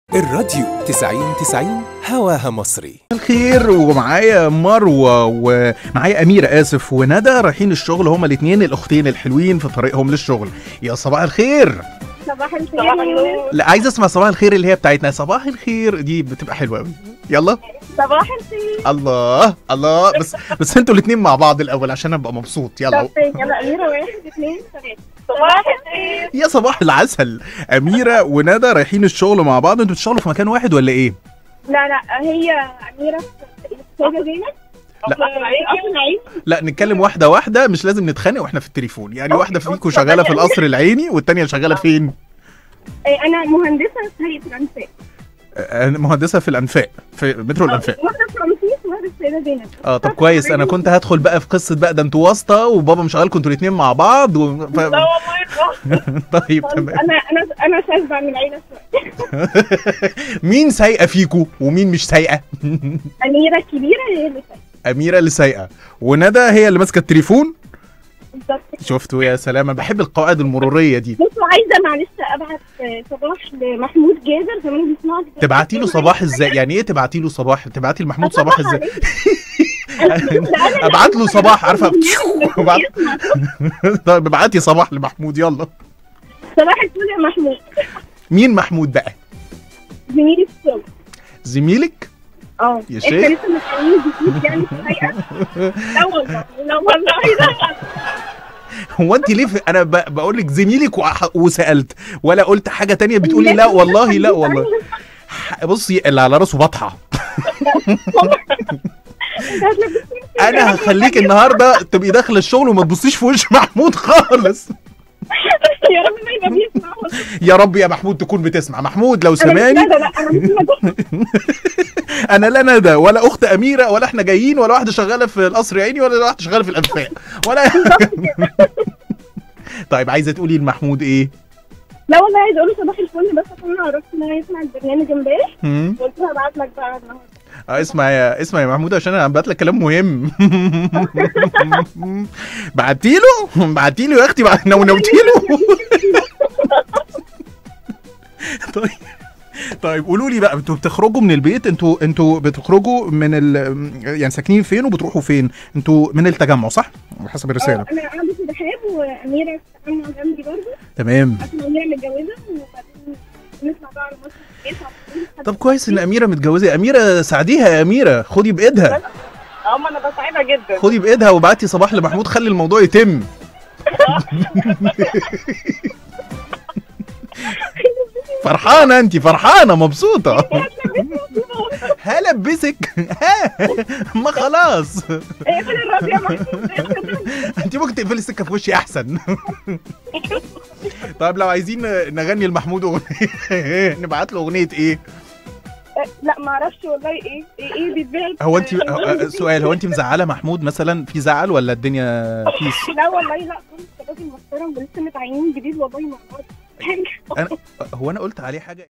الراديو 90 90 هواها مصري الخير ومعايا مروه ومعايا اميره اسف وندى رايحين الشغل هما الاثنين الاختين الحلوين في طريقهم للشغل يا صباح الخير صباح الخير صباح النور لا عايز اسمع صباح الخير اللي هي بتاعتنا صباح الخير دي بتبقى حلوه قوي يلا صباح الخير الله الله بس بس انتوا الاثنين مع بعض الاول عشان ابقى مبسوط يلا طب فين يلا أميرة واحد اثنين ثلاثة صباح الخير يا صباح العسل اميره وندى رايحين الشغل مع بعض انتوا بتشتغلوا في مكان واحد ولا ايه لا لا هي أميرة في الأستاذة زينب لا. في قصر العين لا نتكلم واحده واحده مش لازم نتخانق واحنا في التليفون يعني واحده فيكم شغاله في القصر العيني والتانيه شغاله فين إيه، أنا مهندسة في هيئة الأنفاق آه، مهندسه في الانفاق في مترو الانفاق واحدة في رمسيس وواحدة في السيدة زينب اه طب كويس انا كنت هدخل بقى في قصه بقى ده انتوا واسطه وبابا مشغلكم انتوا الاثنين مع بعض و... ف... لا والله طيب خالص. تمام أنا أنا أنا شاذة من العيلة شوية مين سايقه فيكم ومين مش سايقه أميرة الكبيرة هي اللي فاتت اميره اللي سايقه وندى هي اللي ماسكه التليفون بالظبط شفتوا يا سلام أنا بحب القواعد المروريه دي بصوا عايزة معلش أبعت آه، صباح لمحمود جابر زمان بيسمعك تبعتي له صباح ازاي يعني ايه تبعتي له صباح تبعتي لمحمود صباح ازاي ابعت له صباح عارفه وبعد- طيب ابعتي صباح لمحمود يلا صباح الفل يا محمود مين محمود بقى زميلي في الشغل زميلك اه يا انت شيخ. لسه مستنيني جديد يعني في الحقيقه لا والله لا والله لا هو انت ليه في... انا ب... بقول لك زميلك وح... وسالت ولا قلت حاجه تانية بتقولي لا والله لا والله ح- بصي اللي على راسه بطحه انا هخليك النهارده تبقي داخله الشغل وما تبصيش في وش محمود خالص يا رب ما يبقى بيسمع والله. يا رب يا محمود تكون بتسمع محمود لو انا مش سمعني ندى، لا انا مش ندى. انا لا ندى ولا اخت اميره ولا احنا جايين ولا واحده شغاله في القصر عيني ولا واحده شغاله في الانفاق ولا طيب عايزه تقولي لمحمود ايه لا والله عايز اقول له صباح الفل بس عشان انا عرفت ان هو يسمع البرنامج امبارح هم؟ قلت له هبعت لك بقى النهارده اه اسمع يا اسمع يا محمود عشان انا بعت لك كلام مهم بعتي له بعتي له يا اختي بعت- نونوتي له طيب طيب قولوا لي بقى انتوا بتخرجوا من البيت انتوا انتوا بتخرجوا من ال يعني ساكنين فين وبتروحوا فين انتوا من التجمع صح حسب الرساله اه، انا قاعده في رحاب واميره في التجمع جنبي برضه تمام عشان اميره متجوزه وبعدين نطلع بقى على مصر البيت على طول. طب كويس ان اميره متجوزه اميره ساعديها يا اميره خدي بايدها اه ما انا بساعدها جدا خدي بايدها وبعتي صباح لمحمود خلي الموضوع يتم فرحانه انت فرحانه مبسوطه هلبسك ها ما خلاص اقفل الراديو يا محمود انت ممكن تقفلي السكه في وشي احسن طيب لو عايزين نغني لمحمود اغنيه نبعت له اغنيه ايه لا ما اعرفش والله ايه ايه ايه بيتباع هو انت سؤال هو انت مزعله محمود مثلا في زعل ولا الدنيا بيس لا والله لا كنت راجل محترم ولسه متعينين جديد والله مع بعض انا هو انا قلت عليه حاجه